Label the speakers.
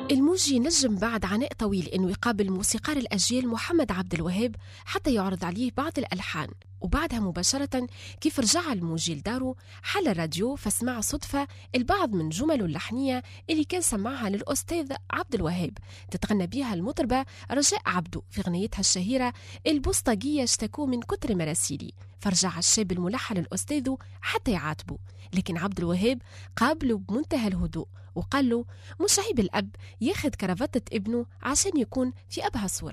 Speaker 1: الموجي نجم بعد عناء طويل انه يقابل موسيقار الاجيال محمد عبد الوهاب حتى يعرض عليه بعض الالحان وبعدها مباشرة كيف رجع الموجي لدارو حل الراديو فسمع صدفة البعض من جمله اللحنية اللي كان سمعها للأستاذ عبد الوهاب تتغنى بها المطربة رجاء عبدو في غنيتها الشهيرة البوسطجية اشتكوا من كتر مراسيلي فرجع الشاب الملحن الأستاذ حتى يعاتبه لكن عبد الوهاب قابله بمنتهى الهدوء وقال له مش عيب الأب ياخد كرافتة ابنه عشان يكون في أبهى صورة